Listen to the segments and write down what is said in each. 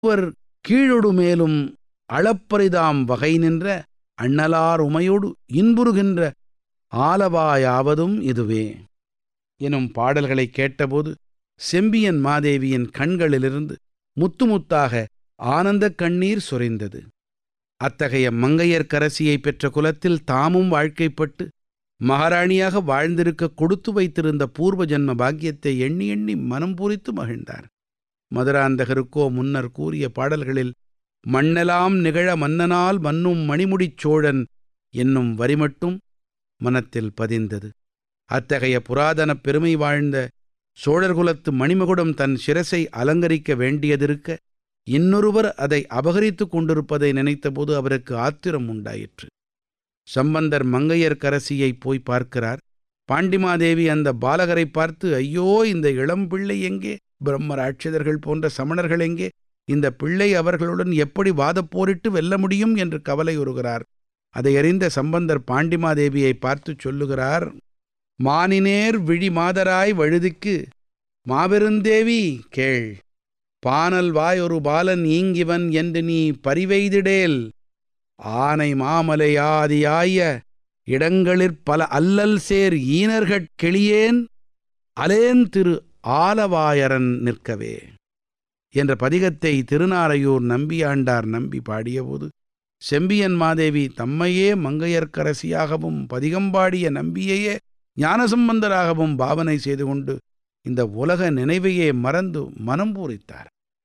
ஒருவர் கீழொடு மேலும் அளப்பரிதாம் வகை நின்ற அண்ணலார் உமையொடு இன்புறுகின்ற ஆலவாயாவதும் இதுவே எனும் பாடல்களைக் கேட்டபோது செம்பியன் மாதேவியின் கண்களிலிருந்து முத்து முத்தாக ஆனந்தக் கண்ணீர் சொரிந்தது அத்தகைய மங்கையர்க்கரசியைப் பெற்ற குலத்தில் தாமும் வாழ்க்கைப்பட்டு மகாராணியாக வாழ்ந்திருக்க கொடுத்து வைத்திருந்த பூர்வ ஜன்ம பாக்கியத்தை எண்ணி எண்ணி மனம் பூரித்து மகிழ்ந்தார் மதுராந்தகருக்கோ முன்னர் கூறிய பாடல்களில் மண்ணெலாம் நிகழ மன்னனால் மன்னும் மணிமுடிச் சோழன் என்னும் வரி மட்டும் மனத்தில் பதிந்தது அத்தகைய புராதனப் பெருமை வாழ்ந்த சோழர்குலத்து மணிமகுடம் தன் சிரசை அலங்கரிக்க வேண்டியதிருக்க இன்னொருவர் அதை அபகரித்துக் கொண்டிருப்பதை நினைத்தபோது அவருக்கு ஆத்திரம் உண்டாயிற்று சம்பந்தர் மங்கையர்க்கரசியைப் போய் பார்க்கிறார் பாண்டிமாதேவி அந்த பாலகரை பார்த்து ஐயோ இந்த இளம் பிள்ளை எங்கே பிரம்மராட்சதர்கள் போன்ற சமணர்கள் எங்கே இந்த பிள்ளை அவர்களுடன் எப்படி வாதப்போரிட்டு வெல்ல முடியும் என்று கவலையுறுகிறார் அதை அறிந்த சம்பந்தர் பாண்டிமாதேவியை பார்த்து சொல்லுகிறார் மானினேர் விழி மாதராய் வழுதிக்கு மாபெருந்தேவி கேள் பானல் வாய் ஒரு பாலன் ஈங்கிவன் என்று நீ பரிவெய்திடேல் ஆனை மாமலையாதியாய இடங்களிற் பல அல்லல் சேர் ஈனர்கட் கிளியேன் அலேன் திரு ஆலவாயரன் நிற்கவே என்ற பதிகத்தை திருநாரையூர் நம்பியாண்டார் நம்பி பாடியபோது செம்பியன் மாதேவி தம்மையே மங்கையர்க்கரசியாகவும் பதிகம்பாடிய நம்பியையே ஞானசம்பந்தராகவும் பாவனை செய்து கொண்டு இந்த உலக நினைவையே மறந்து மனம் பூரித்தார்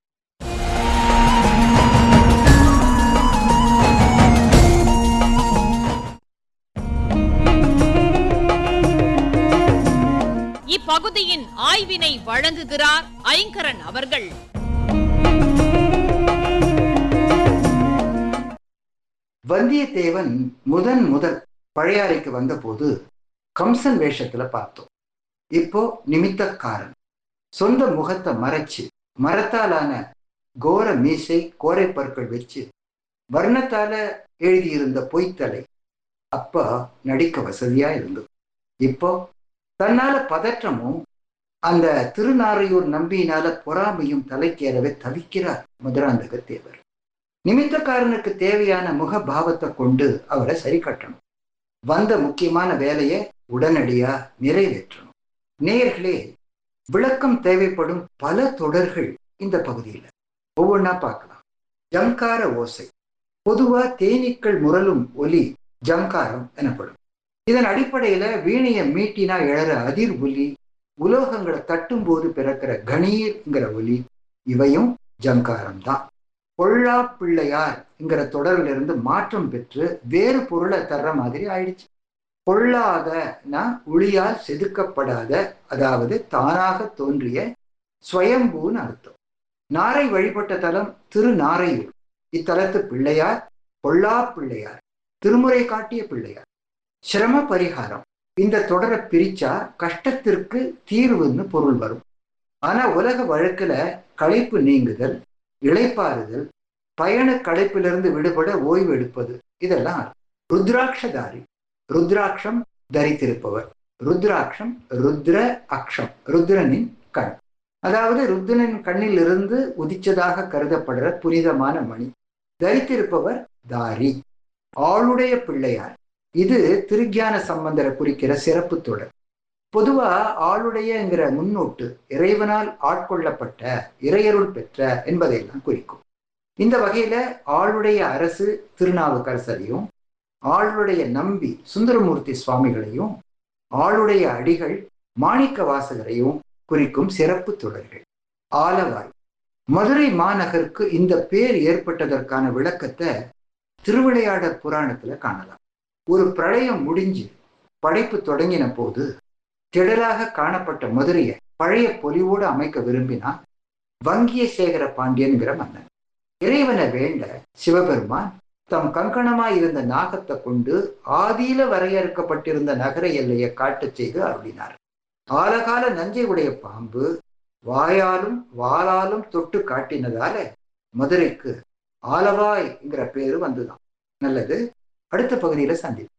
இப்பகுதியின் ஆய்வினை வழங்குகிறார் ஐங்கரன் அவர்கள் வந்தியத்தேவன் முதன் முதல் பழையாறைக்கு வந்தபோது கம்சன் வேஷத்துல பார்த்தோம் இப்போ நிமித்தக்காரன் சொந்த முகத்தை மறைச்சு மரத்தாலான கோர மீசை கோரை பற்கள் வச்சு வர்ணத்தால எழுதியிருந்த பொய்த்தலை அப்ப நடிக்க வசதியா இருந்தது இப்போ தன்னால பதற்றமும் அந்த திருநாரையூர் நம்பியினால பொறாமையும் தலைக்கேறவே தவிக்கிறார் மதுராந்தக தேவர் நிமித்தக்காரனுக்கு தேவையான முகபாவத்தை கொண்டு அவரை சரி கட்டணும் வந்த முக்கியமான வேலையை உடனடியா நிறைவேற்றணும் நேயர்களே விளக்கம் தேவைப்படும் பல தொடர்கள் இந்த பகுதியில் ஒவ்வொன்றா பார்க்கலாம் ஜங்கார ஓசை பொதுவா தேனீக்கள் முரலும் ஒலி ஜங்காரம் எனப்படும் இதன் அடிப்படையில வீணைய மீட்டினா எழற அதிர் ஒலி உலோகங்களை தட்டும் போது பிறக்கிற கணீர்ங்கிற ஒலி இவையும் ஜங்காரம் தான் பொள்ளா பிள்ளையார்ங்கிற தொடரில் இருந்து மாற்றம் பெற்று வேறு பொருளை தர்ற மாதிரி ஆயிடுச்சு பொல்லாதனா ஒளியால் செதுக்கப்படாத அதாவது தானாக தோன்றிய ஸ்வயம்பூன்னு அர்த்தம் நாரை வழிபட்ட தலம் திருநாரையூர் இத்தலத்து பிள்ளையார் பொல்லா பிள்ளையார் திருமுறை காட்டிய பிள்ளையார் சிரம பரிகாரம் இந்த தொடரை பிரிச்சா கஷ்டத்திற்கு தீர்வுன்னு பொருள் வரும் ஆனா உலக வழக்குல களைப்பு நீங்குதல் இளைப்பாறுதல் பயண களைப்பிலிருந்து விடுபட ஓய்வு எடுப்பது இதெல்லாம் ருத்ராட்சதாரி ருத்ராட்சம் தரித்திருப்பவர் ருத்ராட்சம் ருத்ர அக்ஷம் ருத்ரனின் கண் அதாவது ருத்ரனின் கண்ணில் இருந்து உதிச்சதாக கருதப்படுற புனிதமான மணி தரித்திருப்பவர் தாரி ஆளுடைய பிள்ளையார் இது திருஞான சம்பந்தரை குறிக்கிற சிறப்பு தொடர் பொதுவா ஆளுடையங்கிற முன்னோட்டு இறைவனால் ஆட்கொள்ளப்பட்ட இறையருள் பெற்ற என்பதையெல்லாம் குறிக்கும் இந்த வகையில ஆளுடைய அரசு திருநாவுக்கரசரையும் ஆளுடைய நம்பி சுந்தரமூர்த்தி சுவாமிகளையும் ஆளுடைய அடிகள் மாணிக்க வாசகரையும் குறிக்கும் சிறப்பு தொடர்கள் ஆலவாய் மதுரை மாநகருக்கு இந்த பேர் ஏற்பட்டதற்கான விளக்கத்தை திருவிளையாடற் புராணத்துல காணலாம் ஒரு பிரளயம் முடிஞ்சு படைப்பு தொடங்கின போது திடலாக காணப்பட்ட மதுரையை பழைய பொலிவோடு அமைக்க விரும்பினா வங்கிய சேகர பாண்டியன்கிற மன்னன் இறைவனை வேண்ட சிவபெருமான் தம் கங்கணமாய் இருந்த நாகத்தை கொண்டு ஆதியில வரையறுக்கப்பட்டிருந்த நகர எல்லையை காட்டச் செய்து அருளினார் ஆலகால நஞ்சை உடைய பாம்பு வாயாலும் வாளாலும் தொட்டு காட்டினதால மதுரைக்கு ஆலவாய்ங்கிற பேரு வந்துதான் நல்லது அடுத்த பகுதியில சந்திப்போம்